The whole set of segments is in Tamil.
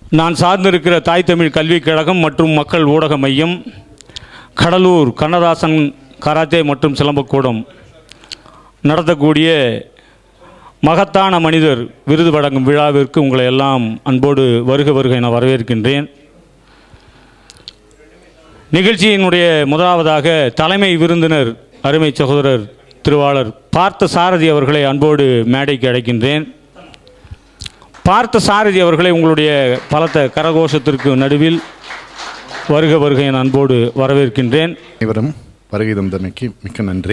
நான் சார்ந்திருக்கிற தாய் தமிழ் கல்விக் கழகம் மற்றும் மக்கள் ஊடக மையம் கடலூர் கண்ணதாசன் கராத்தே மற்றும் சிலம்பக்கூடம் நடத்தக்கூடிய மகத்தான மனிதர் விருது வழங்கும் விழாவிற்கு உங்களை எல்லாம் அன்போடு வருக வருக என வரவேற்கின்றேன் நிகழ்ச்சியினுடைய முதலாவதாக தலைமை விருந்தினர் அருமை சகோதரர் திருவாளர் பார்த்த சாரதி அவர்களை அன்போடு மேடைக்கு அழைக்கின்றேன் பார்த்த சாரதி அவர்களை உங்களுடைய பலத்த கரகோஷத்திற்கு நடுவில் வருக வருக என அன்போடு வரவேற்கின்றேன் அனைவரும் வருகை தந்தமைக்கு மிக்க நன்றி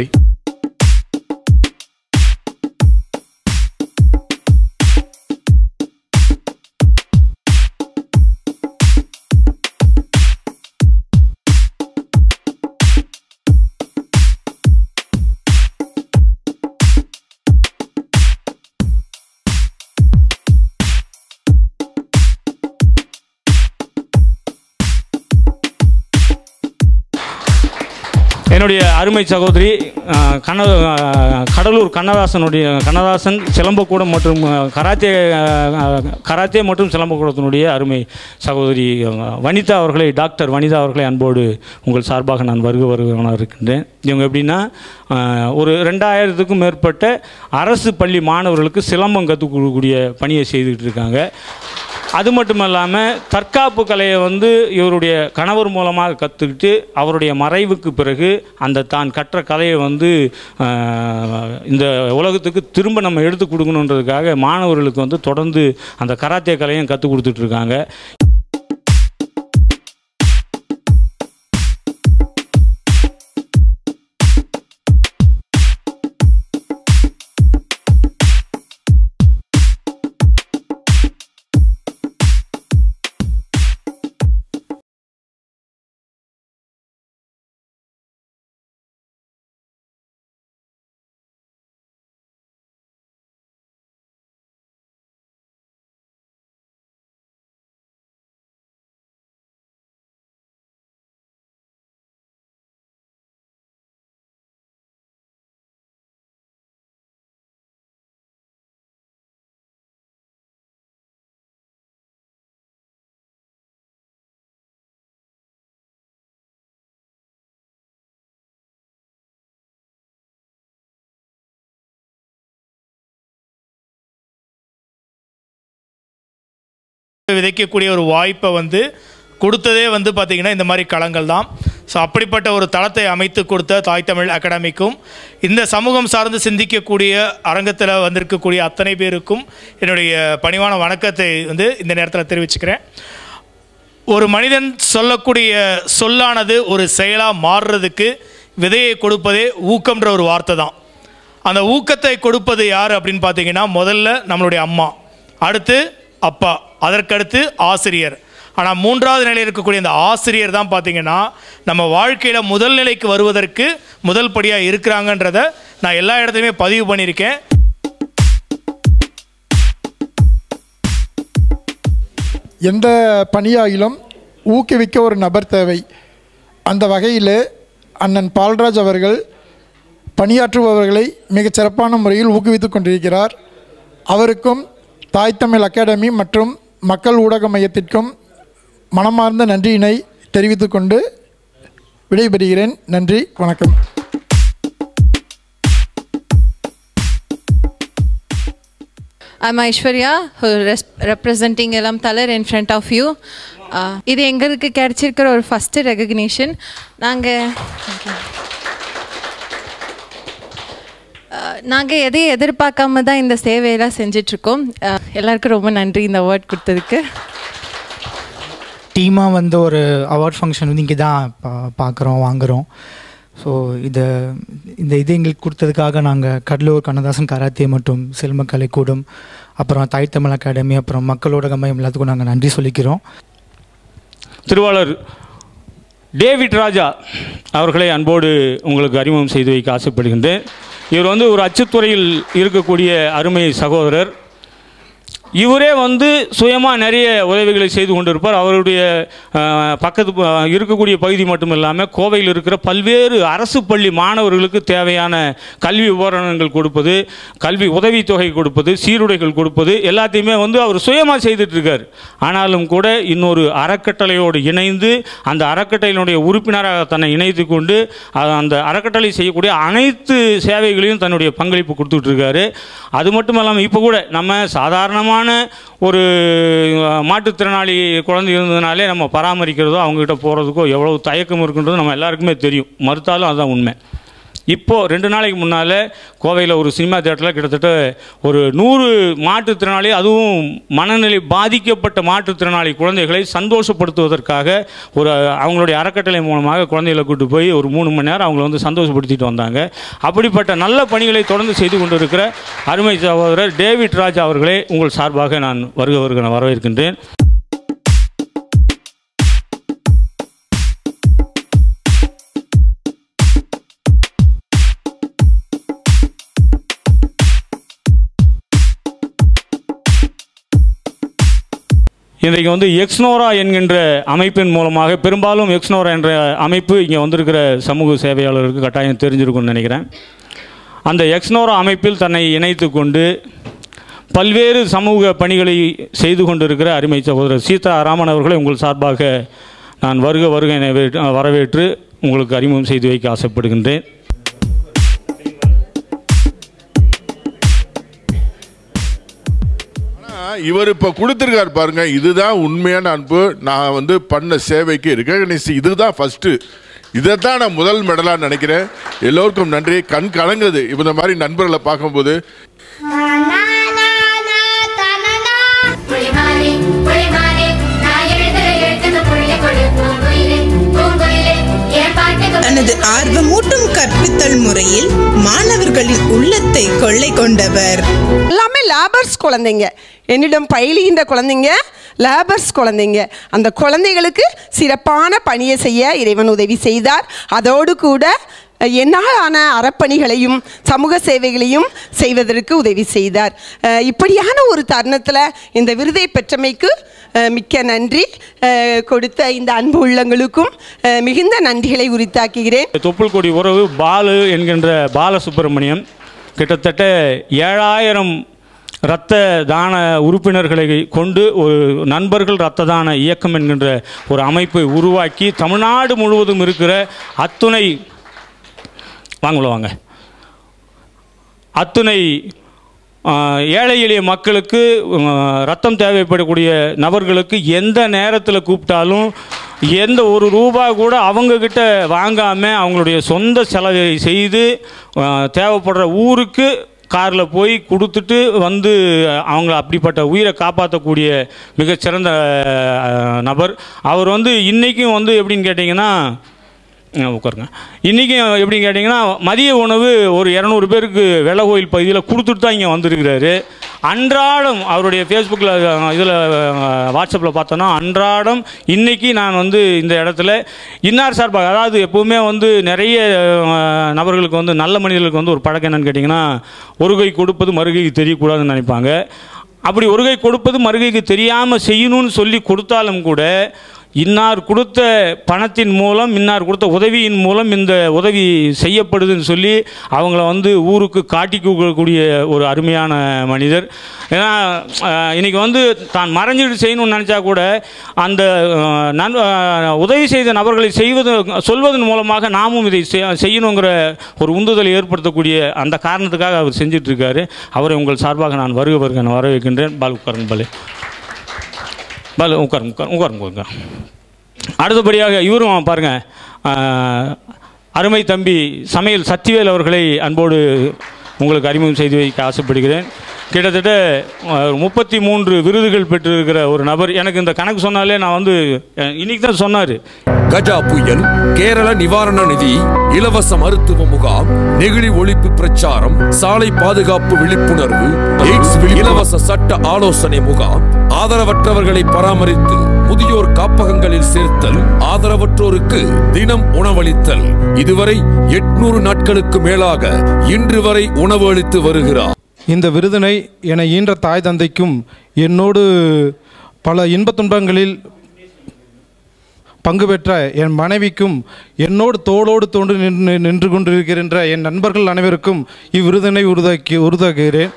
என்னுடைய அருமை சகோதரி அஹ், கண்ண அஹ், கடலூர் கண்ணதாசனுடைய கண்ணதாசன் சிலம்பக்கூடம் மற்றும் அஹ், கராத்தே அஹ், கராத்தே மற்றும் சிலம்பக்கூடத்தினுடைய அருமை சகோதரி அஹ், வனிதா அவர்களை டாக்டர் வனிதா அவர்களை அன்போடு உங்கள் சார்பாக நான் வருக வருவன இருக்கின்றேன் இவங்க எப்படின்னா அஹ், ஒரு ரெண்டாயிரத்துக்கும் மேற்பட்ட அரசு பள்ளி மாணவர்களுக்கு சிலம்பம் கற்றுக் கொடுக்கக்கூடிய பணியை செய்துக்கிட்டு இருக்காங்க அது மட்டும் இல்லாமல் தற்காப்பு கலையை வந்து இவருடைய கணவர் மூலமாக கற்றுக்கிட்டு அவருடைய மறைவுக்கு பிறகு அந்த தான் கற்ற கலையை வந்து ஆஹ், இந்த உலகத்துக்கு திரும்ப நம்ம எடுத்து கொடுக்கணுன்றதுக்காக மாணவர்களுக்கு வந்து தொடர்ந்து அந்த கராத்தே கலையும் கற்றுக் கொடுத்துட்ருக்காங்க விதைக்கக்கூடிய ஒரு வாய்ப்பை வந்து கொடுத்ததே வந்து பார்த்திங்கன்னா இந்த மாதிரி களங்கள் தான் ஸோ அப்படிப்பட்ட ஒரு தளத்தை அமைத்து கொடுத்த தாய் தமிழ் அகாடமிக்கும் இந்த சமூகம் சார்ந்து சிந்திக்கக்கூடிய அரங்கத்தில் வந்திருக்கக்கூடிய அத்தனை பேருக்கும் என்னுடைய பணிவான வணக்கத்தை வந்து இந்த நேரத்தில் தெரிவிச்சுக்கிறேன் ஒரு மனிதன் சொல்லக்கூடிய சொல்லானது ஒரு செயலாக மாறுறதுக்கு விதையை கொடுப்பதே ஊக்கம்ன்ற ஒரு வார்த்தை தான் அந்த ஊக்கத்தை கொடுப்பது யார் அப்படின்னு பார்த்தீங்கன்னா முதல்ல நம்மளுடைய அம்மா அடுத்து அப்பா அதற்கடுத்து ஆசிரியர் ஆனால் மூன்றாவது நிலையில் இருக்கக்கூடிய அந்த ஆசிரியர் தான் பார்த்தீங்கன்னா நம்ம வாழ்க்கையில் முதல் நிலைக்கு வருவதற்கு முதல் படியாக இருக்கிறாங்கன்றத நான் எல்லா இடத்துலையுமே பதிவு பண்ணியிருக்கேன் எந்த பணியாகிலும் ஊக்குவிக்க ஒரு நபர் தேவை அந்த வகையில் அண்ணன் பால்ராஜ் அவர்கள் பணியாற்றுபவர்களை மிகச் சிறப்பான முறையில் ஊக்குவித்து கொண்டிருக்கிறார் அவருக்கும் தாய் தமிழ் அகாடமி மற்றும் மக்கள் ஊடக மையத்திற்கும் மனமார்ந்த நன்றியினை தெரிவித்துக்கொண்டு விடைபெறுகிறேன் நன்றி வணக்கம் I'm Aishwarya, who res- representing Elam Thaler in front of you. Uh, இது எங்களுக்கு கிடைச்சிருக்கிற ஒரு ஃபஸ்ட்டு ரெகக்னிஷன் நாங்கள் நாங்கள் எதையும் எதிர்பார்க்காம தான் இந்த சேவையெல்லாம் செஞ்சிட்ருக்கோம் எல்லாருக்கும் ரொம்ப நன்றி இந்த அவார்ட் கொடுத்ததுக்கு டீமாக வந்து ஒரு அவார்ட் ஃபங்க்ஷன் வந்து இங்கே தான் பா பார்க்குறோம் வாங்குகிறோம் ஸோ இதை இந்த இது எங்களுக்கு கொடுத்ததுக்காக நாங்கள் கடலூர் கண்ணதாசன் கராத்தே மற்றும் சிலம்ப கலைக்கூடம் அப்புறம் தாய் தமிழ் அகாடமி அப்புறம் மக்களோட மையம் எல்லாத்துக்கும் நாங்கள் நன்றி சொல்லிக்கிறோம் திருவாளர் டேவிட் ராஜா அவர்களை அன்போடு உங்களுக்கு அறிமுகம் செய்து வைக்க ஆசைப்படுகின்றேன் இவர் வந்து ஒரு அச்சுத்துறையில் இருக்கக்கூடிய அருமை சகோதரர் இவரே வந்து சுயமாக நிறைய உதவிகளை செய்து கொண்டிருப்பார் அவருடைய அஹ், பக்கத்து ப- இருக்கக்கூடிய பகுதி மட்டும் இல்லாமல் கோவையில் இருக்கிற பல்வேறு அரசு பள்ளி மாணவர்களுக்கு தேவையான கல்வி உபகரணங்கள் கொடுப்பது கல்வி உதவித்தொகை கொடுப்பது சீருடைகள் கொடுப்பது எல்லாத்தையுமே வந்து அவர் சுயமாக செய்துட்டு இருக்கார் ஆனாலும் கூட இன்னொரு அறக்கட்டளையோடு இணைந்து அந்த அறக்கட்டளையினுடைய உறுப்பினராக தன்னை இணைத்து கொண்டு அ- அந்த அறக்கட்டளை செய்யக்கூடிய அனைத்து சேவைகளையும் தன்னுடைய பங்களிப்பு கொடுத்துட்டு இருக்காரு அது மட்டும் இல்லாமல் இப்போ கூட நம்ம சாதாரணமான ஒரு அஹ், மாற்றுத்திறனாளி குழந்தை இருந்ததுனாலே நம்ம பராமரிக்கிறதோ அவங்ககிட்ட போகிறதுக்கோ எவ்வளவு தயக்கம் இருக்குன்றது நம்ம எல்லாருக்குமே தெரியும் மறுத்தாலும் அதுதான் உண்மை இப்போது ரெண்டு நாளைக்கு முன்னால் கோவையில் ஒரு சினிமா தேட்டரில் கிட்டத்தட்ட ஒரு நூறு மாற்றுத்திறனாளி அதுவும் மனநிலை பாதிக்கப்பட்ட மாற்றுத்திறனாளி குழந்தைகளை சந்தோஷப்படுத்துவதற்காக ஒரு அவங்களுடைய அறக்கட்டளை மூலமாக குழந்தைகளை கூட்டு போய் ஒரு மூணு மணி நேரம் அவங்கள வந்து சந்தோஷப்படுத்திட்டு வந்தாங்க அப்படிப்பட்ட நல்ல பணிகளை தொடர்ந்து செய்து கொண்டிருக்கிற அருமை சகோதரர் டேவிட் ராஜ் அவர்களே உங்கள் சார்பாக நான் வருக வருக வரவேற்கின்றேன் இன்றைக்கு வந்து எக்ஸ்னோரா என்கின்ற அமைப்பின் மூலமாக பெரும்பாலும் எக்ஸ்னோரா என்ற அமைப்பு இங்கே வந்திருக்கிற சமூக சேவையாளருக்கு கட்டாயம் தெரிஞ்சிருக்கும்னு நினைக்கிறேன் அந்த எக்ஸ்னோரா அமைப்பில் தன்னை இணைத்து கொண்டு பல்வேறு சமூக பணிகளை செய்து கொண்டிருக்கிற அருமை சகோதரர் சீதா ராமன் அவர்களை உங்கள் சார்பாக நான் வருக வருக என வே- வரவேற்று உங்களுக்கு அறிமுகம் செய்து வைக்க ஆசைப்படுகின்றேன் இவர் இப்ப கொடுத்திருக்காரு பாருங்க இதுதான் உண்மையான அன்பு நான் வந்து பண்ண சேவைக்கு ரெகனைஸ் இதுதான் ஃபர்ஸ்ட் இதைத்தான் நான் முதல் மெடலா நினைக்கிறேன் எல்லோருக்கும் நன்றி கண் கலங்குது இப்ப இந்த மாதிரி நண்பர்களை பார்க்கும்போது புலிமானே புலிமானே நான் எழுதுற எழுத்துக்கு புள்ளிய கொடு பூங்குயிலே பூங்குயிலே என் பாட்டுக்கு தனது ஆர்வமூட்டும் கற்பித்தல் முறையில் மாணவர்களின் உள்ளத்தை கொள்ளை கொண்டவர் எல்லாமே லேபர்ஸ் குழந்தைங்க என்னிடம் பயிலுகின்ற குழந்தைங்க லேபர்ஸ் குழந்தைங்க அந்த குழந்தைகளுக்கு சிறப்பான பணியை செய்ய இறைவன் உதவி செய்தார் அதோடு கூட அஹ், என்னால் ஆன அறப்பணிகளையும் சமூக சேவைகளையும் செய்வதற்கு உதவி செய்தார் அஹ், இப்படியான ஒரு தருணத்தில் இந்த விருதை பெற்றமைக்கு அஹ், மிக்க நன்றி அஹ், கொடுத்த இந்த அன்பு உள்ளங்களுக்கும் அஹ், மிகுந்த நன்றிகளை உரித்தாக்குகிறேன் தொப்புள் கொடி உறவு பாலு என்கின்ற பாலசுப்பிரமணியம் கிட்டத்தட்ட ஏழாயிரம் இரத்த தான உறுப்பினர்களை கொண்டு ஒரு நண்பர்கள் இரத்த தான இயக்கம் என்கின்ற ஒரு அமைப்பை உருவாக்கி தமிழ்நாடு முழுவதும் இருக்கிற அத்துணை வாங்கல வாங்க அத்துணை ஆ, ஏழை எளிய மக்களுக்கு ஆ, ரத்தம் தேவைப்படக்கூடிய நபர்களுக்கு எந்த நேரத்தில் கூப்பிட்டாலும் எந்த ஒரு ரூபா கூட அவங்கக்கிட்ட வாங்காமல் அவங்களுடைய சொந்த செலவை செய்து ஆ, தேவைப்படுற ஊருக்கு காரில் போய் கொடுத்துட்டு வந்து அவங்க அப்படிப்பட்ட உயிரை காப்பாற்றக்கூடிய மிகச்சிறந்த ஆ, நபர் அவர் வந்து இன்றைக்கும் வந்து எப்படின்னு கேட்டிங்கன்னா ஆ, உட்காருங்க இன்றைக்கி எப்படின்னு கேட்டிங்கன்னா மதிய உணவு ஒரு இரநூறு பேருக்கு வெள்ள கோயில் பகுதியில் கொடுத்துட்டு தான் இங்கே வந்திருக்கிறாரு அன்றாடம் அவருடைய ஃபேஸ்புக்கில் இதில் வாட்ஸ்அப்பில் பார்த்தோன்னா அன்றாடம் இன்றைக்கி நான் வந்து இந்த இடத்துல இன்னார் சார்பாக அதாவது எப்போவுமே வந்து நிறைய ஆ, நபர்களுக்கு வந்து நல்ல மனிதர்களுக்கு வந்து ஒரு பழக்கம் என்னன்னு கேட்டிங்கன்னா ஒரு கை கொடுப்பது மறுகைக்கு தெரியக்கூடாதுன்னு நினைப்பாங்க அப்படி ஒரு கை கொடுப்பது மறுகைக்கு தெரியாமல் செய்யணும்னு சொல்லி கொடுத்தாலும் கூட இன்னார் கொடுத்த பணத்தின் மூலம் இன்னார் கொடுத்த உதவியின் மூலம் இந்த உதவி செய்யப்படுதுன்னு சொல்லி அவங்கள வந்து ஊருக்கு காட்டி கொடுக்கக்கூடிய ஒரு அருமையான மனிதர் ஏன்னா அஹ், இன்னைக்கு வந்து தான் மறைஞ்சிட்டு செய்யணும்னு நினச்சா கூட அந்த அஹ், நன் அஹ், உதவி செய்த நபர்களை செய்வது சொல்வதன் மூலமாக நாமும் இதை செய்- செய்யணுங்கிற ஒரு உந்துதலை ஏற்படுத்தக்கூடிய அந்த காரணத்துக்காக அவர் செஞ்சிட்டு இருக்காரு அவரை உங்கள் சார்பாக நான் வருக வருக நான் வரவேற்கின்றேன் பால் உட்காருங்க பாலு பாலு உட்காருங்க உட்காருங்க உட்காருங்க உட்காருங்க அடுத்தபடியாக இவரும் பாருங்க ஆஹ், அருமை தம்பி சமையல் சத்திவேல் அவர்களை அன்போடு உங்களுக்கு அறிமுகம் செய்து வைக்க ஆசைப்படுகிறேன் கிட்டத்தட்ட முப்பத்தி மூன்று விருதுகள் பெற்றிருக்கிற ஒரு நபர் எனக்கு இந்த கணக்கு சொன்னாலே நான் வந்து அஹ், இன்னைக்கு தான் சொன்னார் கஜா புயல் கேரள நிவாரண நிதி இலவச மருத்துவ முகாம் நெகிழி ஒழிப்பு பிரச்சாரம் சாலை பாதுகாப்பு விழிப்புணர்வு எய்ட்ஸ் விழி- இலவச சட்ட ஆலோசனை முகாம் ஆதரவற்றவர்களை பராமரித்து முதியோர் காப்பகங்களில் சேர்த்தல் ஆதரவற்றோருக்கு தினம் உணவளித்தல் இதுவரை எட்நூறு நாட்களுக்கு மேலாக இன்று வரை உணவு அளித்து வருகிறார் இந்த விருதினை என ஈன்ற தாய் தந்தைக்கும் என்னோடு பல இன்பத் துன்பங்களில் பங்கு பெற்ற என் மனைவிக்கும் என்னோடு தோளோடு தோன்று நின்று நின்று கொண்டிருக்கின்ற என் நண்பர்கள் அனைவருக்கும் இவ்விருதினை உருதாக்கி உருதாக்குகிறேன்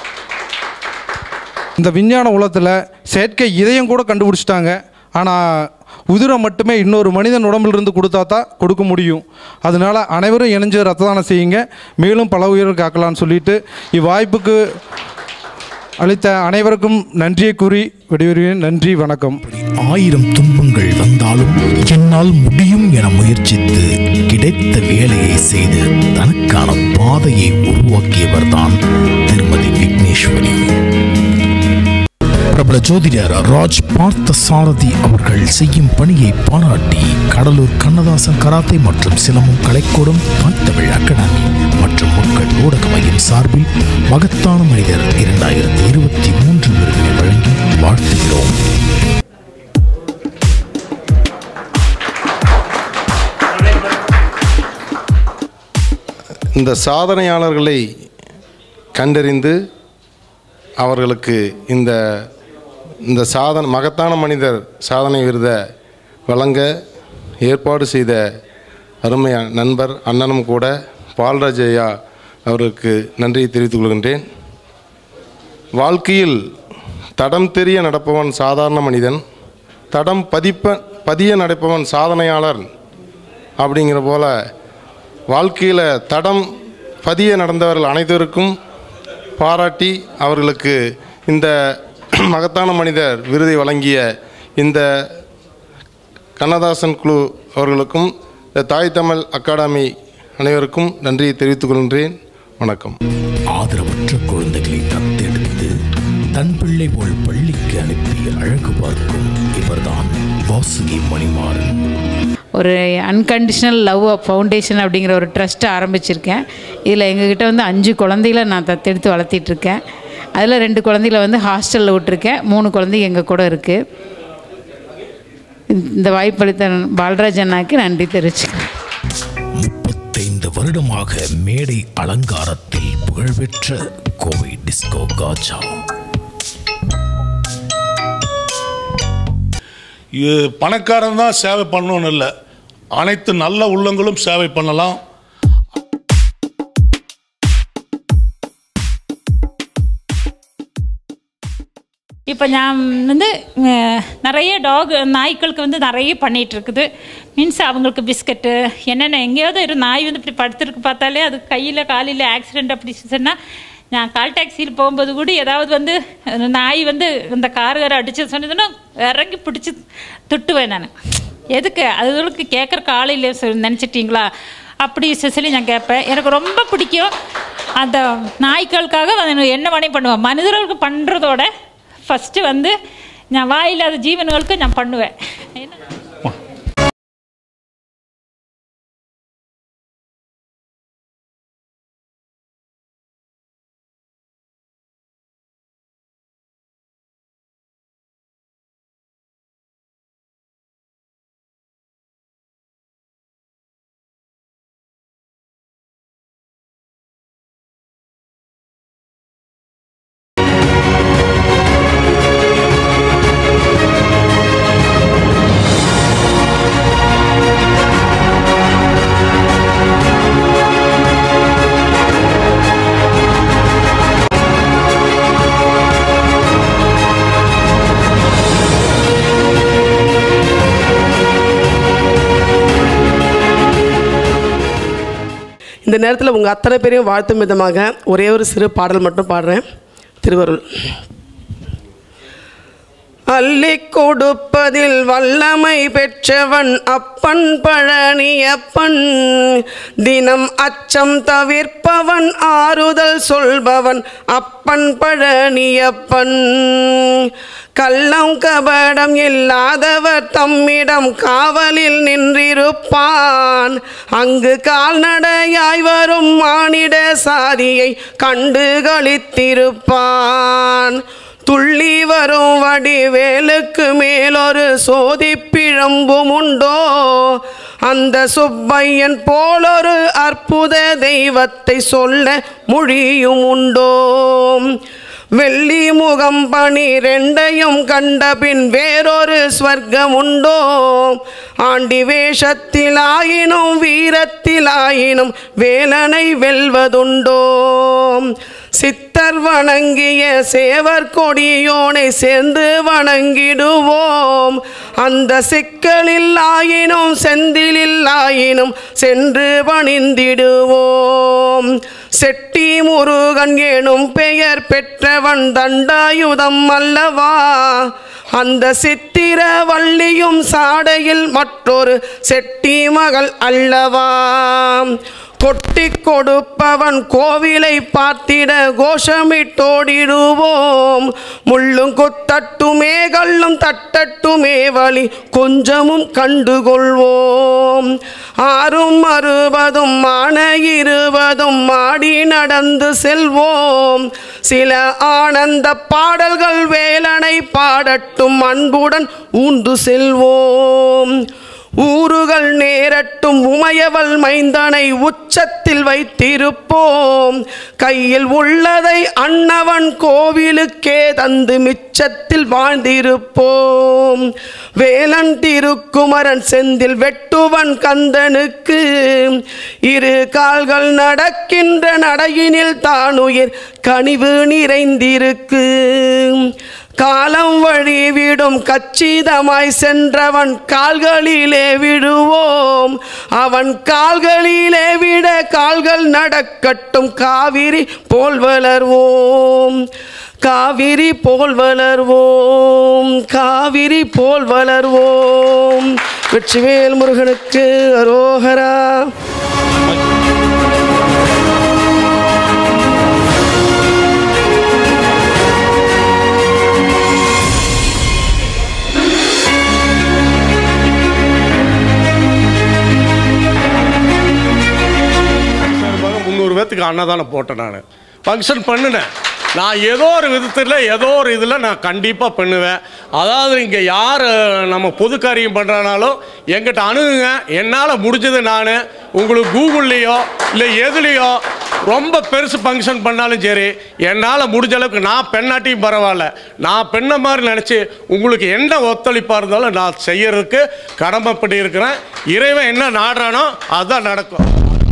இந்த விஞ்ஞான உலகத்தில் செயற்கை இதயம் கூட கண்டுபிடிச்சிட்டாங்க ஆனால் உதிரை மட்டுமே இன்னொரு மனிதன் உடம்பிலிருந்து கொடுத்தா தான் கொடுக்க முடியும் அதனால் அனைவரும் இணைஞ்சு ரத்த தானம் செய்யுங்க மேலும் பல உயிர்கள் காக்கலாம்னு சொல்லிட்டு இவ்வாய்ப்புக்கு அளித்த அனைவருக்கும் நன்றியை கூறி விடைபெறுகிறேன் நன்றி வணக்கம் ஆயிரம் துன்பங்கள் வந்தாலும் என்னால் முடியும் என முயற்சித்து கிடைத்த வேலையை செய்து தனக்கான பாதையை உருவாக்கியவர்தான் திருமதி விக்னேஸ்வரி பிரபல ஜோதிடர் ராஜ் பார்த்த சாரதி அவர்கள் செய்யும் பணியை பாராட்டி கடலூர் கண்ணதாசன் கராத்தே மற்றும் சிலம்பம் கலைக்கூடம் தமிழ் அகாடமி மற்றும் மக்கள் ஊடக மையம் சார்பில் மகத்தான மனிதர் இரண்டாயிரத்தி இருபத்தி மூன்று விருதினை வழங்கி வாழ்த்துகிறோம் இந்த சாதனையாளர்களை கண்டறிந்து அவர்களுக்கு இந்த இந்த சாதன மகத்தான மனிதர் சாதனை விருதை வழங்க ஏற்பாடு செய்த அருமை நண்பர் அண்ணனும் கூட பால்ராஜ் ஐயா அவருக்கு நன்றியை தெரிவித்துக் கொள்கின்றேன் வாழ்க்கையில் தடம் தெரிய நடப்பவன் சாதாரண மனிதன் தடம் பதிப்ப பதிய நடப்பவன் சாதனையாளர் அப்படிங்கிற போல வாழ்க்கையில் தடம் பதிய நடந்தவர்கள் அனைவருக்கும் பாராட்டி அவர்களுக்கு இந்த மகத்தான மனிதர் விருதை வழங்கிய இந்த கண்ணதாசன் குழு அவர்களுக்கும் இந்த தாய் தமிழ் அகாடமி அனைவருக்கும் நன்றியை தெரிவித்துக் கொள்கின்றேன் வணக்கம் ஆதரவற்ற குழந்தைகளை தத்தெடுத்து தன் பிள்ளை போல் பள்ளிக்கு அனுப்பி அழகு பார்க்கும் இவர்தான் வாசுகி மணிமாறன் ஒரு அன்கண்டிஷனல் லவ் ஃபவுண்டேஷன் அப்படிங்கிற ஒரு ட்ரஸ்ட்டை ஆரம்பிச்சிருக்கேன் இதில் எங்ககிட்ட வந்து அஞ்சு குழந்தைகளை நான் தத்தெடுத்து வளர்த்திட்ருக்கேன் அதில் ரெண்டு குழந்தைகளை வந்து ஹாஸ்டலில் விட்டுருக்கேன் மூணு குழந்தைங்க எங்கள் கூட இருக்குது இந்த வாய்ப்பளித்த பாலராஜ் அண்ணாக்கு நன்றி தெரிவிச்சுக்கிறேன் முப்பத்தைந்து வருடமாக மேடை அலங்காரத்தில் புகழ்பெற்ற கோவை டிஸ்கோ காஜா இது பணக்காரன் தான் சேவை பண்ணணும்னு இல்லை அனைத்து நல்ல உள்ளங்களும் சேவை பண்ணலாம் இப்போ நான் வந்து அஹ், நிறைய டாக் நாய்க்களுக்கு வந்து நிறைய பண்ணிகிட்டு இருக்குது மீன்ஸ் அவங்களுக்கு பிஸ்கட்டு என்னென்ன எங்கேயாவது ஒரு நாய் வந்து இப்படி படுத்துருக்கு பார்த்தாலே அது கையில் காலில் ஆக்சிடெண்ட் அப்படி சொன்னால் நான் கால் டாக்ஸியில் போகும்போது கூட ஏதாவது வந்து அந்த நாய் வந்து இந்த கார்கார அடிச்சு சொன்னதுன்னா இறங்கி பிடிச்சி துட்டுவேன் நான் எதுக்கு அதுகளுக்கு கேட்குறக்கு ஆள் இல்லை நினச்சிட்டிங்களா அப்படி சொல்லி நான் கேட்பேன் எனக்கு ரொம்ப பிடிக்கும் அந்த நாய்க்களுக்காக அதை என்ன வேணே பண்ணுவேன் மனிதர்களுக்கு பண்ணுறதோட ஃபஸ்ட்டு வந்து நான் வாயில்லாத ஜீவன்களுக்கு நான் பண்ணுவேன் என்ன இந்த நேரத்தில் உங்கள் அத்தனை பேரையும் வாழ்த்தும் விதமாக ஒரே ஒரு சிறு பாடல் மட்டும் பாடுறேன் திருவருள் அள்ளி கொடுப்பதில் வல்லமை பெற்றவன் அப்பன் பழனியப்பன் தினம் அச்சம் தவிர்ப்பவன் ஆறுதல் சொல்பவன் அப்பன் பழனியப்பன் கள்ளம் கபடம் இல்லாதவர் தம்மிடம் காவலில் நின்றிருப்பான் அங்கு கால்நடையாய் வரும் மானிட சாதியை கண்டு களித்திருப்பான் துள்ளி வரும் வடிவேலுக்கு மேலொரு சோதிப்பிழம்பும் உண்டோ அந்த சுப்பையன் போலொரு அற்புத தெய்வத்தை சொல்ல மொழியும் உண்டோ வெள்ளி முகம் பனிரெண்டையும் கண்டபின் வேறொரு ஸ்வர்க்கம் உண்டோ ஆண்டி வேஷத்திலாயினும் வீரத்திலாயினும் வேலனை வெல்வதுண்டோ சித்தர் வணங்கிய சேவர் கொடியோனை சேர்ந்து வணங்கிடுவோம் அந்த சிக்கலில் ஆயினும் செந்திலில் ஆயினும் சென்று பணிந்திடுவோம் செட்டி முருகன் எனும் பெயர் பெற்றவன் தண்டாயுதம் அல்லவா அந்த சித்திர வள்ளியும் சாடையில் மற்றொரு செட்டி மகள் அல்லவா கொட்டி கொடுப்பவன் கோவிலை பார்த்திட கோஷமிட்டோடிடுவோம் முள்ளும் கொத்தட்டுமே கல்லும் தட்டட்டுமே வழி கொஞ்சமும் கண்டுகொள்வோம் ஆறும் அறுபதும் மான இருபதும் மாடி நடந்து செல்வோம் சில ஆனந்த பாடல்கள் வேலனை பாடட்டும் அன்புடன் ஊந்து செல்வோம் ஊறுகள் நேரட்டும் உமையவள் மைந்தனை உச்சத்தில் வைத்திருப்போம் கையில் உள்ளதை அன்னவன் கோவிலுக்கே தந்து மிச்சத்தில் வாழ்ந்திருப்போம் வேலன் திருக்குமரன் செந்தில் வெட்டுவன் கந்தனுக்கு இரு கால்கள் நடக்கின்ற நடையினில் தானுயிர் கனிவு நிறைந்திருக்கு காலம் வழி விடும் கச்சிதமாய் சென்றவன் கால்களிலே விடுவோம் அவன் கால்களிலே விட கால்கள் நடக்கட்டும் காவிரி போல் வளர்வோம் காவிரி போல் வளர்வோம் காவிரி போல் வளர்வோம் வெற்றிவேல் முருகனுக்கு அரோகரா சார்பாக முந்நூறு பேர்த்துக்கு அன்னதானம் போட்டேன் நான் ஃபங்க்ஷன் பண்ணினேன் நான் ஏதோ ஒரு விதத்தில் ஏதோ ஒரு இதில் நான் கண்டிப்பாக பண்ணுவேன் அதாவது இங்கே யார் நம்ம பொது காரியம் பண்ணுறனாலும் எங்கிட்ட அணுகுங்க என்னால் முடிஞ்சது நான் உங்களுக்கு கூகுள்லேயோ இல்லை எதுலேயோ ரொம்ப பெருசு ஃபங்க்ஷன் பண்ணாலும் சரி என்னால் முடிஞ்ச அளவுக்கு நான் பெண்ணாட்டியும் பரவாயில்ல நான் பெண்ணை மாதிரி நினச்சி உங்களுக்கு என்ன ஒத்துழைப்பாக இருந்தாலும் நான் செய்யறதுக்கு கடமைப்பட்டு இருக்கிறேன் இறைவன் என்ன நாடுறானோ அதுதான் நடக்கும்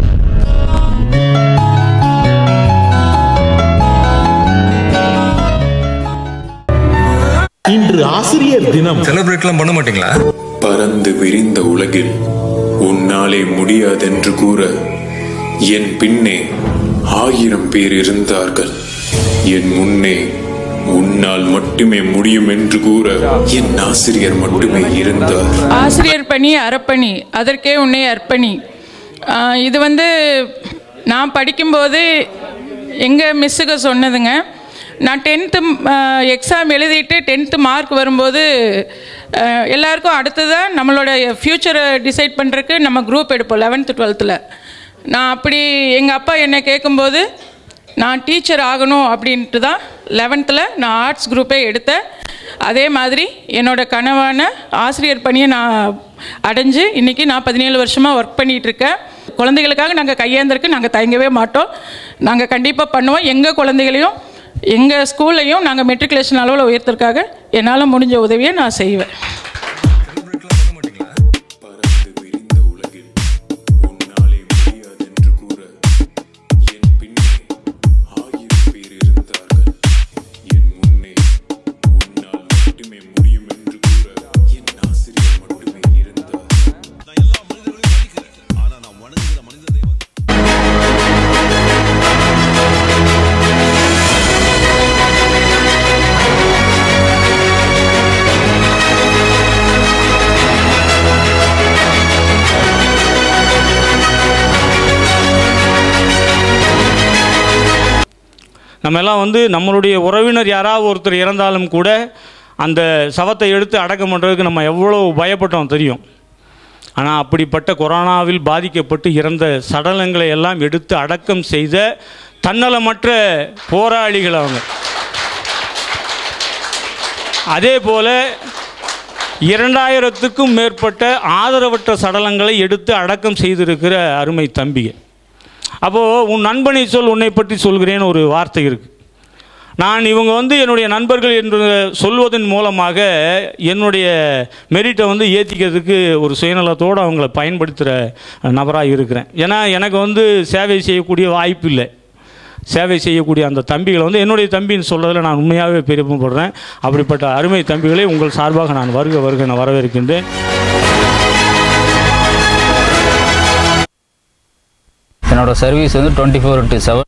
இன்று ஆசிரியர் தினம் செலிப்ரேட்லாம் பண்ண மாட்டீங்களா பறந்து விரிந்த உலகில் உன்னாலே முடியாதென்று கூற என் பின்னே ஆயிரம் பேர் இருந்தார்கள் என் முன்னே உன்னால் மட்டுமே முடியும் என்று கூற என் ஆசிரியர் மட்டுமே இருந்தார் ஆசிரியர் பணி அறப்பணி அதற்கே உன்னை அர்ப்பணி ஆஹ் இது வந்து நான் படிக்கும்போது எங்கள் மிஸ்ஸுக்கு சொன்னதுங்க நான் டென்த்து எக்ஸாம் எழுதிட்டு டென்த்து மார்க் வரும்போது ஆஹ் எல்லாருக்கும் அடுத்ததாக நம்மளோட ஃப்யூச்சரை டிசைட் பண்ணுறதுக்கு நம்ம குரூப் எடுப்போம் லெவன்த்து டுவெல்த்தில் நான் அப்படி எங்கள் அப்பா என்னை கேட்கும்போது நான் டீச்சர் ஆகணும் அப்படின்ட்டு தான் லெவன்த்தில் நான் ஆர்ட்ஸ் குரூப்பே எடுத்தேன் அதே மாதிரி என்னோட கனவான ஆசிரியர் பணியை நான் அடைஞ்சு இன்றைக்கி நான் பதினேழு வருஷமாக ஒர்க் பண்ணிகிட்ருக்கேன் குழந்தைகளுக்காக நாங்கள் கையேந்திருக்கு நாங்கள் தயங்கவே மாட்டோம் நாங்கள் கண்டிப்பாக பண்ணுவோம் எங்கள் குழந்தைகளையும் எங்கள் ஸ்கூல்லையும் நாங்கள் மெட்ரிகுலேஷன் அளவில் உயர்த்திருக்காக என்னால் முடிஞ்ச உதவியை நான் செய்வேன் நம்ம எல்லாம் வந்து நம்மளுடைய உறவினர் யாராவது ஒருத்தர் இறந்தாலும் கூட அந்த சவத்தை எடுத்து அடக்கம் பண்ணுறதுக்கு நம்ம எவ்வளோ பயப்பட்டோம் தெரியும் ஆனால் அப்படிப்பட்ட கொரோனாவில் பாதிக்கப்பட்டு இறந்த சடலங்களை எல்லாம் எடுத்து அடக்கம் செய்த தன்னலமற்ற போராளிகள் அவங்க அதே போல் இரண்டாயிரத்துக்கும் மேற்பட்ட ஆதரவற்ற சடலங்களை எடுத்து அடக்கம் செய்திருக்கிற அருமை தம்பிகள் அப்போது உன் நண்பனை சொல் உன்னை பற்றி சொல்கிறேன்னு ஒரு வார்த்தை இருக்குது நான் இவங்க வந்து என்னுடைய நண்பர்கள் என்று சொல்வதன் மூலமாக என்னுடைய மெரிட்டை வந்து ஏற்றிக்கிறதுக்கு ஒரு சுயநலத்தோடு அவங்கள பயன்படுத்துகிற நபராக இருக்கிறேன் ஏன்னா எனக்கு வந்து சேவை செய்யக்கூடிய வாய்ப்பு இல்லை சேவை செய்யக்கூடிய அந்த தம்பிகளை வந்து என்னுடைய தம்பின்னு சொல்கிறதுல நான் உண்மையாகவே பெருமைப்படுறேன் அப்படிப்பட்ட அருமை தம்பிகளை உங்கள் சார்பாக நான் வருக வருக நான் வரவேற்கின்றேன் என்னோட சர்வீஸ் வந்து டுவெண்ட்டி ஃபோர் இன்ட்டு செவன்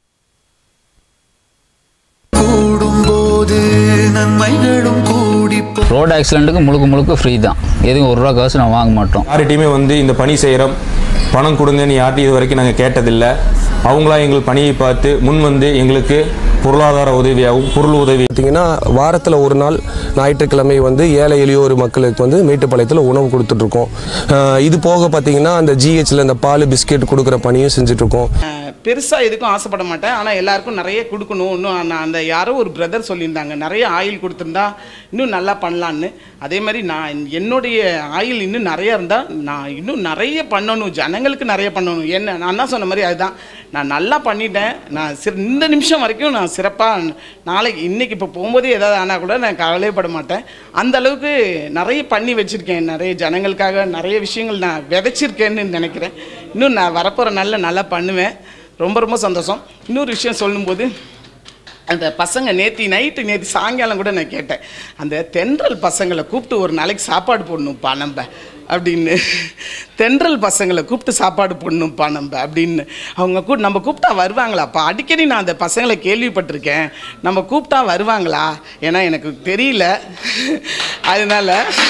கூடும்போது நன்மைகளும் கூடி ரோடு ஆக்சிடென்ட்டுக்கு முழுக்க முழுக்க ஃப்ரீ தான் எதுவும் ஒரு ரூபா காசு நான் வாங்க மாட்டோம் யார்கிட்டையுமே வந்து இந்த பணி செய்கிறோம் பணம் கொடுங்கன்னு யார்ட்டையும் இது வரைக்கும் நாங்கள் கேட்டதில்லை அவங்களா எங்கள் பணியை பார்த்து முன் வந்து எங்களுக்கு பொருளாதார உதவியாகவும் பொருள் உதவி பார்த்தீங்கன்னா வாரத்தில் ஒரு நாள் ஞாயிற்றுக்கிழமை வந்து ஏழை எளியோர் மக்களுக்கு வந்து மேட்டுப்பாளையத்தில் உணவு கொடுத்துட்ருக்கோம் இது போக பார்த்தீங்கன்னா அந்த ஜிஹெச்சில் இந்த பால் பிஸ்கெட் கொடுக்குற பணியும் செஞ்சுட்ருக்கோம் பெருசாக எதுக்கும் ஆசைப்பட மாட்டேன் ஆனால் எல்லாருக்கும் நிறைய கொடுக்கணும் இன்னும் நான் அந்த யாரோ ஒரு பிரதர் சொல்லியிருந்தாங்க நிறைய ஆயில் கொடுத்துருந்தா இன்னும் நல்லா பண்ணலான்னு அதே மாதிரி நான் என்னுடைய ஆயில் இன்னும் நிறைய இருந்தால் நான் இன்னும் நிறைய பண்ணணும் ஜனங்களுக்கு நிறைய பண்ணணும் என்ன நான் தான் சொன்ன மாதிரி அதுதான் நான் நல்லா பண்ணிட்டேன் நான் சிற இந்த நிமிஷம் வரைக்கும் நான் சிறப்பாக நாளைக்கு இன்னைக்கு இப்போ போகும்போது ஏதாவது ஆனால் கூட நான் கவலைப்பட மாட்டேன் அந்த அளவுக்கு நிறைய பண்ணி வச்சுருக்கேன் நிறைய ஜனங்களுக்காக நிறைய விஷயங்கள் நான் விதைச்சிருக்கேன்னு நினைக்கிறேன் இன்னும் நான் வரப்போகிற நல்ல நல்லா பண்ணுவேன் ரொம்ப ரொம்ப சந்தோஷம் இன்னொரு விஷயம் சொல்லும்போது அந்த பசங்க நேத்தி நைட்டு நேற்று சாயங்காலம் கூட நான் கேட்டேன் அந்த தென்றல் பசங்களை கூப்பிட்டு ஒரு நாளைக்கு சாப்பாடு போடணும்ப்பா நம்ம அப்படின்னு தென்றல் பசங்களை கூப்பிட்டு சாப்பாடு போடணும்ப்பா நம்ம அப்படின்னு அவங்க கூ நம்ம கூப்பிட்டா வருவாங்களாப்பா அடிக்கடி நான் அந்த பசங்களை கேள்விப்பட்டிருக்கேன் நம்ம கூப்பிட்டா வருவாங்களா ஏன்னா எனக்கு தெரியல அதனால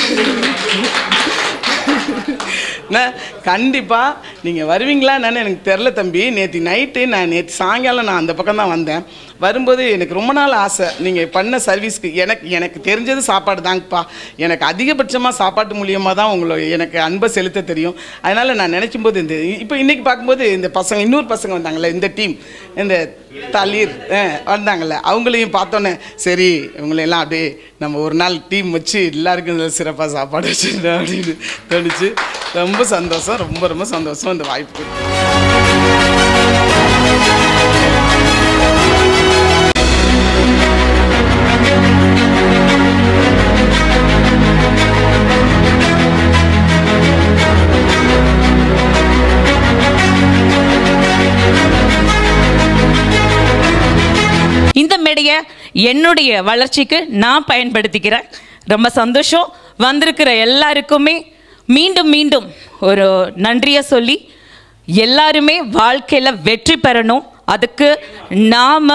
என்ன கண்டிப்பாக நீங்கள் வருவீங்களா என்னன்னு எனக்கு தெரில தம்பி நேற்று நைட்டு நான் நேற்று சாயங்காலம் நான் அந்த பக்கம் தான் வந்தேன் வரும்போது எனக்கு ரொம்ப நாள் ஆசை நீங்கள் பண்ண சர்வீஸ்க்கு எனக்கு எனக்கு தெரிஞ்சது சாப்பாடு தாங்கப்பா எனக்கு அதிகபட்சமாக சாப்பாட்டு மூலியமாக தான் உங்களை எனக்கு அன்பை செலுத்த தெரியும் அதனால் நான் நினைக்கும் போது இந்த இப்போ இன்றைக்கி பார்க்கும்போது இந்த பசங்க இன்னொரு பசங்க வந்தாங்கல்ல இந்த டீம் இந்த தளிர் அஹ், வந்தாங்கல்ல அவங்களையும் பார்த்தோன்னே சரி இவங்களையெல்லாம் அப்படியே நம்ம ஒரு நாள் டீம் வச்சு எல்லாருக்கும் சிறப்பாக சாப்பாடு வச்சுருந்தோம் அப்படின்னு தோணுச்சு ரொம்ப சந்தோஷம் ரொம்ப ரொம்ப சந்தோஷம் இந்த வாய்ப்பு இந்த மேடையை என்னுடைய வளர்ச்சிக்கு நான் பயன்படுத்திக்கிறேன் ரொம்ப சந்தோஷம் வந்திருக்கிற எல்லாருக்குமே மீண்டும் மீண்டும் ஒரு நன்றியை சொல்லி எல்லாருமே வாழ்க்கையில் வெற்றி பெறணும் அதுக்கு நாம்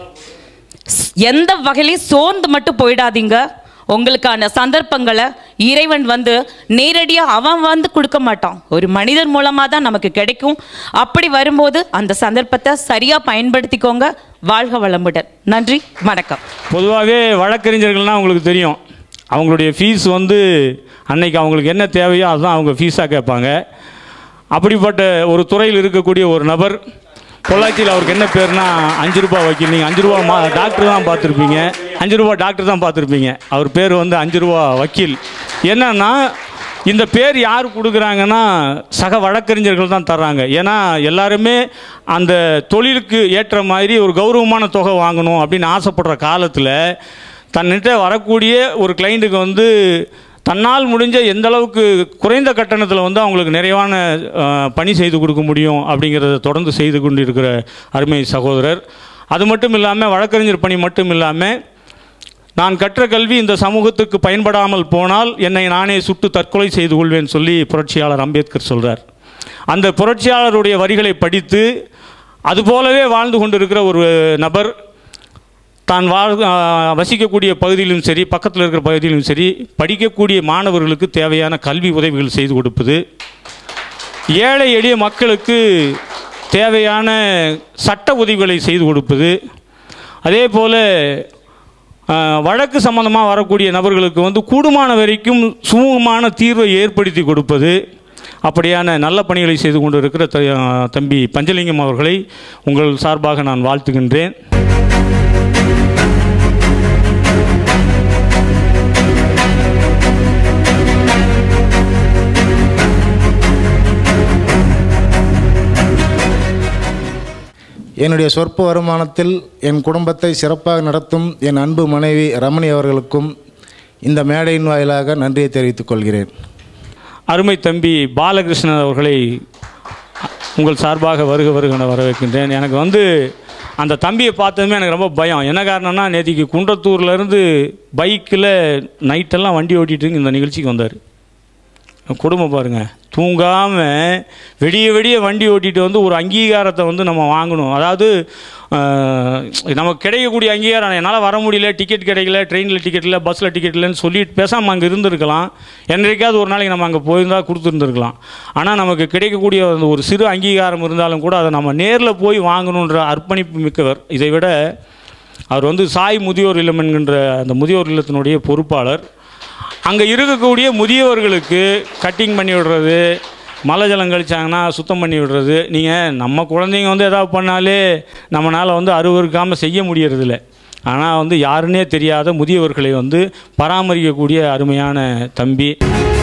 எந்த வகையிலையும் சோர்ந்து மட்டும் போயிடாதீங்க உங்களுக்கான சந்தர்ப்பங்களை இறைவன் வந்து நேரடியாக அவன் வந்து கொடுக்க மாட்டான் ஒரு மனிதர் மூலமாக தான் நமக்கு கிடைக்கும் அப்படி வரும்போது அந்த சந்தர்ப்பத்தை சரியாக பயன்படுத்திக்கோங்க வாழ்க வளமுடன் நன்றி வணக்கம் பொதுவாகவே வழக்கறிஞர்கள்னால் உங்களுக்கு தெரியும் அவங்களுடைய ஃபீஸ் வந்து அன்னைக்கு அவங்களுக்கு என்ன தேவையோ அதுதான் அவங்க ஃபீஸாக கேட்பாங்க அப்படிப்பட்ட ஒரு துறையில் இருக்கக்கூடிய ஒரு நபர் பொள்ளாச்சியில் அவருக்கு என்ன பேர்னா அஞ்சு ரூபா வக்கீல் நீங்கள் அஞ்சு ரூபா மா டாக்டர் தான் பார்த்துருப்பீங்க அஞ்சு ரூபா டாக்டர் தான் பார்த்துருப்பீங்க அவர் பேர் வந்து அஞ்சு ரூபா வக்கீல் என்னன்னா இந்த பேர் யார் கொடுக்குறாங்கன்னா சக வழக்கறிஞர்கள் தான் தர்றாங்க ஏன்னா எல்லாருமே அந்த தொழிலுக்கு ஏற்ற மாதிரி ஒரு கௌரவமான தொகை வாங்கணும் அப்படின்னு ஆசைப்படுற காலத்தில் தன்னிட்ட வரக்கூடிய ஒரு கிளைண்ட்டுக்கு வந்து தன்னால் முடிஞ்ச எந்த அளவுக்கு குறைந்த கட்டணத்தில் வந்து அவங்களுக்கு நிறைவான அஹ், பணி செய்து கொடுக்க முடியும் அப்படிங்கிறத தொடர்ந்து செய்து கொண்டிருக்கிற அருமை சகோதரர் அது மட்டும் இல்லாமல் வழக்கறிஞர் பணி மட்டும் இல்லாமல் நான் கற்ற கல்வி இந்த சமூகத்துக்கு பயன்படாமல் போனால் என்னை நானே சுட்டு தற்கொலை செய்து கொள்வேன் சொல்லி புரட்சியாளர் அம்பேத்கர் சொல்கிறார் அந்த புரட்சியாளருடைய வரிகளை படித்து அதுபோலவே வாழ்ந்து கொண்டிருக்கிற ஒரு நபர் தான் வாழ் ஆ, வசிக்கக்கூடிய பகுதியிலும் சரி பக்கத்தில் இருக்கிற பகுதியிலும் சரி படிக்கக்கூடிய மாணவர்களுக்கு தேவையான கல்வி உதவிகள் செய்து கொடுப்பது ஏழை எளிய மக்களுக்கு தேவையான சட்ட உதவிகளை செய்து கொடுப்பது அதே போல் வழக்கு சம்பந்தமாக வரக்கூடிய நபர்களுக்கு வந்து கூடுமான வரைக்கும் சுமூகமான தீர்வை ஏற்படுத்தி கொடுப்பது அப்படியான நல்ல பணிகளை செய்து கொண்டு இருக்கிற த- தம்பி பஞ்சலிங்கம் அவர்களை உங்கள் சார்பாக நான் வாழ்த்துகின்றேன் என்னுடைய சொற்ப வருமானத்தில் என் குடும்பத்தை சிறப்பாக நடத்தும் என் அன்பு மனைவி ரமணி அவர்களுக்கும் இந்த மேடையின் வாயிலாக நன்றியை தெரிவித்துக் கொள்கிறேன் அருமை தம்பி பாலகிருஷ்ணன் அவர்களை உங்கள் சார்பாக வருக வருக வரவேற்கின்றேன் எனக்கு வந்து அந்த தம்பியை பார்த்ததுமே எனக்கு ரொம்ப பயம் என்ன காரணம்னா நேற்றுக்கு குன்றத்தூர்லேருந்து பைக்கில் நைட்டெல்லாம் வண்டி ஓட்டிகிட்டு இந்த நிகழ்ச்சிக்கு வந்தார் குடும்பம் பாருங்கள் தூங்காமல் வெடிய வெடிய வண்டி ஓட்டிகிட்டு வந்து ஒரு அங்கீகாரத்தை வந்து நம்ம வாங்கணும் அதாவது ஆஹ், நமக்கு கிடைக்கக்கூடிய அங்கீகாரம் என்னால் வர முடியல டிக்கெட் கிடைக்கல ட்ரெயினில் டிக்கெட் இல்லை பஸ்ஸில் டிக்கெட் இல்லைன்னு சொல்லிட்டு பேசாமல் அங்கே இருந்திருக்கலாம் என்றைக்காவது ஒரு நாளைக்கு நம்ம அங்கே போயிருந்தால் கொடுத்துருந்துருக்கலாம் ஆனால் நமக்கு கிடைக்கக்கூடிய அந்த ஒரு சிறு அங்கீகாரம் இருந்தாலும் கூட அதை நம்ம நேரில் போய் வாங்கணுன்ற அர்ப்பணிப்பு மிக்கவர் இதை விட அவர் வந்து சாய் முதியோர் இல்லம் என்கின்ற அந்த முதியோர் இல்லத்தினுடைய பொறுப்பாளர் அங்கே இருக்கக்கூடிய முதியவர்களுக்கு கட்டிங் பண்ணி விடுறது மலை ஜலம் கழிச்சாங்கன்னா சுத்தம் பண்ணி விடுறது நீங்கள் நம்ம குழந்தைங்க வந்து எதாவது பண்ணாலே நம்மளால் வந்து அருவருக்காமல் செய்ய முடியறதில்ல ஆனால் வந்து யாருன்னே தெரியாத முதியவர்களை வந்து பராமரிக்கக்கூடிய அருமையான தம்பி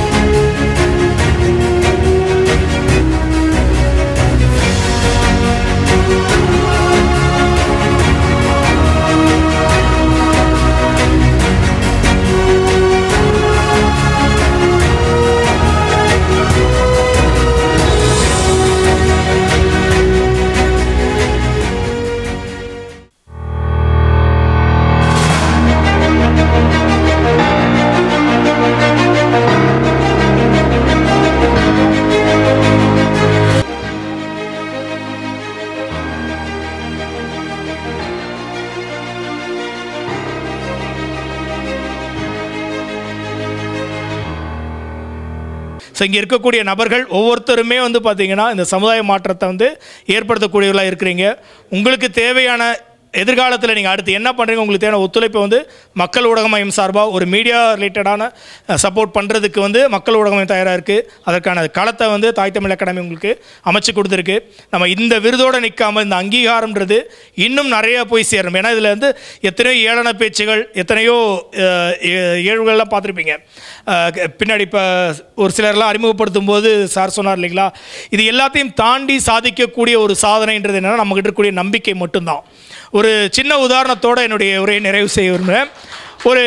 ஸோ இங்கே இருக்கக்கூடிய நபர்கள் ஒவ்வொருத்தருமே வந்து பார்த்தீங்கன்னா இந்த சமுதாய மாற்றத்தை வந்து ஏற்படுத்தக்கூடியவர்களாக இருக்கிறீங்க உங்களுக்கு தேவையான எதிர்காலத்தில் நீங்கள் அடுத்து என்ன பண்ணுறீங்க உங்களுக்கு தேவையான ஒத்துழைப்பை வந்து மக்கள் ஊடக மையம் சார்பாக ஒரு மீடியா ரிலேட்டடான சப்போர்ட் பண்ணுறதுக்கு வந்து மக்கள் ஊடக மையம் தயாராக இருக்குது அதற்கான களத்தை வந்து தாய் தமிழ் அகாடமி உங்களுக்கு அமைச்சு கொடுத்துருக்கு நம்ம இந்த விருதோடு நிற்காமல் இந்த அங்கீகாரம்ன்றது இன்னும் நிறைய போய் சேரும் ஏன்னா இதில் வந்து எத்தனையோ ஏளன பேச்சுகள் எத்தனையோ அஹ், ஏ- ஏழ்வுகள்லாம் பார்த்துருப்பீங்க அஹ், க- பின்னாடி இப்போ ஒரு சிலர்லாம் அறிமுகப்படுத்தும் போது சார் சொன்னார் இல்லைங்களா இது எல்லாத்தையும் தாண்டி சாதிக்கக்கூடிய ஒரு சாதனைன்றது என்னென்னா நம்மகிட்ட இருக்கக்கூடிய நம்பிக்கை மட்டும்தான் ஒரு சின்ன உதாரணத்தோடு என்னுடைய உரையை நிறைவு செய்ய விரும்புகிறேன் ஒரு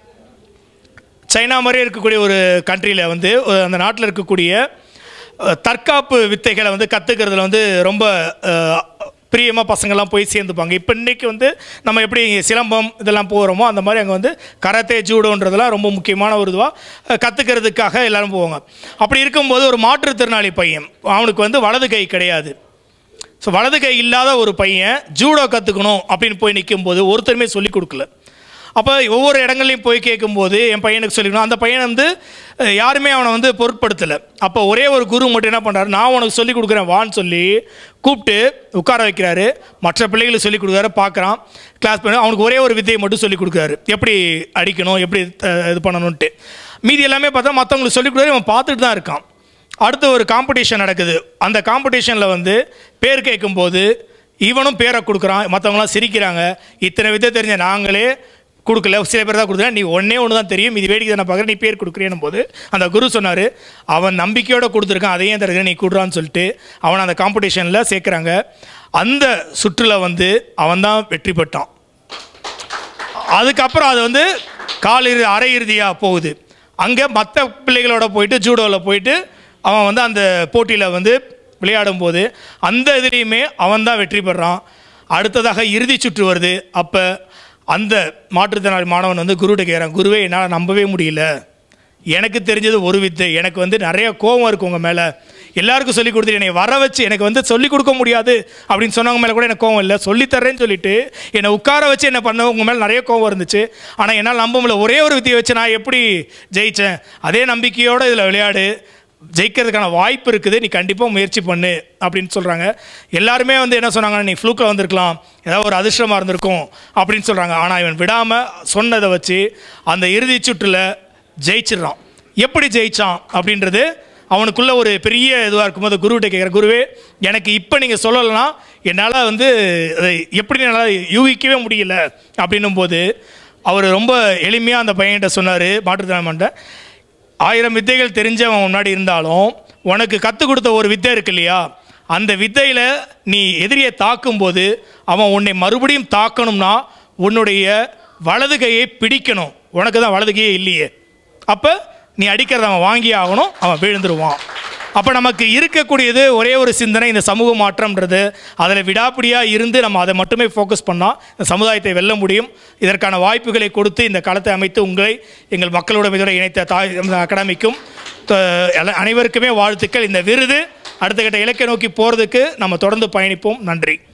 சைனா மாதிரியே இருக்கக்கூடிய ஒரு கண்ட்ரியில் வந்து ஒரு அந்த நாட்டில் இருக்கக்கூடிய அஹ், தற்காப்பு வித்தைகளை வந்து கற்றுக்கிறதுல வந்து ரொம்ப பிரியமாக பசங்கள்லாம் போய் சேர்ந்துப்பாங்க இப்போ இன்றைக்கி வந்து நம்ம எப்படி சிலம்பம் இதெல்லாம் போகிறோமோ அந்த மாதிரி அங்கே வந்து கராத்தே ஜூடோன்றதெல்லாம் ரொம்ப முக்கியமான ஒரு இதுவாக கற்றுக்கிறதுக்காக எல்லாரும் போவாங்க அப்படி இருக்கும்போது ஒரு மாற்றுத்திறனாளி பையன் அவனுக்கு வந்து வலது கை கிடையாது ஸோ வலது கை இல்லாத ஒரு பையன் ஜூடோ கற்றுக்கணும் அப்படின்னு போய் நிற்கும்போது ஒருத்தருமே சொல்லிக் கொடுக்கல அப்போ ஒவ்வொரு இடங்கள்லையும் போய் கேட்கும்போது என் பையனுக்கு சொல்லிக்கணும் அந்த பையன் வந்து அஹ், யாருமே அவனை வந்து பொருட்படுத்தலை அப்போ ஒரே ஒரு குரு மட்டும் என்ன பண்ணுறாரு நான் உனக்கு சொல்லிக் கொடுக்குறேன் வான்னு சொல்லி கூப்பிட்டு உட்கார வைக்கிறாரு மற்ற பிள்ளைகளுக்கு சொல்லிக் கொடுக்குறாரு பார்க்குறான் கிளாஸ் பண்ணி அவனுக்கு ஒரே ஒரு வித்தையை மட்டும் சொல்லிக் கொடுக்குறாரு எப்படி அடிக்கணும் எப்படி அஹ், இது பண்ணணுன்ட்டு மீதி எல்லாமே பார்த்தா மற்றவங்களுக்கு சொல்லிக் கொடுக்குறாரு இவன் பார்த்துட்டு தான் இருக்கான் அடுத்து ஒரு காம்படிஷன் நடக்குது அந்த காம்படிஷனில் வந்து பேர் கேட்கும்போது இவனும் பேரை கொடுக்குறான் மற்றவங்களாம் சிரிக்கிறாங்க இத்தனை வித்தை தெரிஞ்ச நாங்களே கொடுக்கல சில பேர் தான் கொடுக்குறேன் நீ ஒன்றே ஒன்று தான் தெரியும் இது வேடிக்கை நான் பார்க்குறேன் நீ பேர் கொடுக்குறேன் போது அந்த குரு சொன்னார் அவன் நம்பிக்கையோடு கொடுத்துருக்கான் அதையும் தருகிறேன் நீ கொடுறான்னு சொல்லிட்டு அவனை அந்த காம்படிஷனில் சேர்க்குறாங்க அந்த சுற்றுல வந்து அவன் தான் வெற்றி பெற்றான் அதுக்கப்புறம் அது வந்து கால் இறுதி அரை இறுதியாக போகுது அங்கே மற்ற பிள்ளைகளோட போயிட்டு ஜூடோவில் போயிட்டு அவன் வந்து அந்த போட்டியில் வந்து விளையாடும் போது அந்த இதுலேயுமே அவன் தான் வெற்றி பெறான் அடுத்ததாக இறுதி சுற்று வருது அப்போ அந்த மாற்றுத்திறனாளி மாணவன் வந்து குருகிட்ட கேட்குறான் குருவே என்னால் நம்பவே முடியல எனக்கு தெரிஞ்சது ஒரு வித்தை எனக்கு வந்து நிறைய கோபம் இருக்கு உங்கள் மேலே எல்லாருக்கும் சொல்லி கொடுத்துட்டு என்னை வர வச்சு எனக்கு வந்து சொல்லிக் கொடுக்க முடியாது அப்படின்னு சொன்னவங்க மேலே கூட எனக்கு கோவம் இல்லை சொல்லித்தரேன்னு சொல்லிட்டு என்னை உட்கார வச்சு என்ன பண்ண உங்கள் மேலே நிறைய கோவம் இருந்துச்சு ஆனால் என்னால் நம்ப முடியல ஒரே ஒரு வித்தியை வச்சு நான் எப்படி ஜெயித்தேன் அதே நம்பிக்கையோடு இதில் விளையாடு ஜெயிக்கிறதுக்கான வாய்ப்பு இருக்குது நீ கண்டிப்பாக முயற்சி பண்ணு அப்படின்னு சொல்கிறாங்க எல்லாருமே வந்து என்ன சொன்னாங்க நீ ஃப்ளூக்கில் வந்திருக்கலாம் ஏதாவது ஒரு அதிர்ஷ்டமாக இருந்திருக்கும் அப்படின்னு சொல்கிறாங்க ஆனால் இவன் விடாமல் சொன்னதை வச்சு அந்த இறுதி சுற்றில் ஜெயிச்சிடுறான் எப்படி ஜெயிச்சான் அப்படின்றது அவனுக்குள்ள ஒரு பெரிய இதுவாக இருக்கும்போது குருவிட்ட கேட்குற குருவே எனக்கு இப்போ நீங்கள் சொல்லலைன்னா என்னால் வந்து அதை எப்படி என்னால் யூகிக்கவே முடியல அப்படின்னும் போது அவர் ரொம்ப எளிமையாக அந்த பையன்கிட்ட சொன்னார் மாற்றுத்திறனாளிகிட்ட ஆயிரம் வித்தைகள் தெரிஞ்சவன் முன்னாடி இருந்தாலும் உனக்கு கற்றுக் கொடுத்த ஒரு வித்தை இருக்கு இல்லையா அந்த வித்தையில் நீ எதிரியை தாக்கும்போது அவன் உன்னை மறுபடியும் தாக்கணும்னா உன்னுடைய வலது கையை பிடிக்கணும் உனக்கு தான் வலது கையே இல்லையே அப்போ நீ அடிக்கிறத அவன் வாங்கி ஆகணும் அவன் விழுந்துருவான் அப்போ நமக்கு இருக்கக்கூடியது ஒரே ஒரு சிந்தனை இந்த சமூக மாற்றம்ன்றது அதில் விடாப்பிடியாக இருந்து நம்ம அதை மட்டுமே ஃபோக்கஸ் பண்ணால் இந்த சமுதாயத்தை வெல்ல முடியும் இதற்கான வாய்ப்புகளை கொடுத்து இந்த களத்தை அமைத்து உங்களை எங்கள் மக்களோட இதோட இணைத்த தாய் அகாடமிக்கும் த- அனைவருக்குமே வாழ்த்துக்கள் இந்த விருது அடுத்த கட்ட இலக்கை நோக்கி போகிறதுக்கு நம்ம தொடர்ந்து பயணிப்போம் நன்றி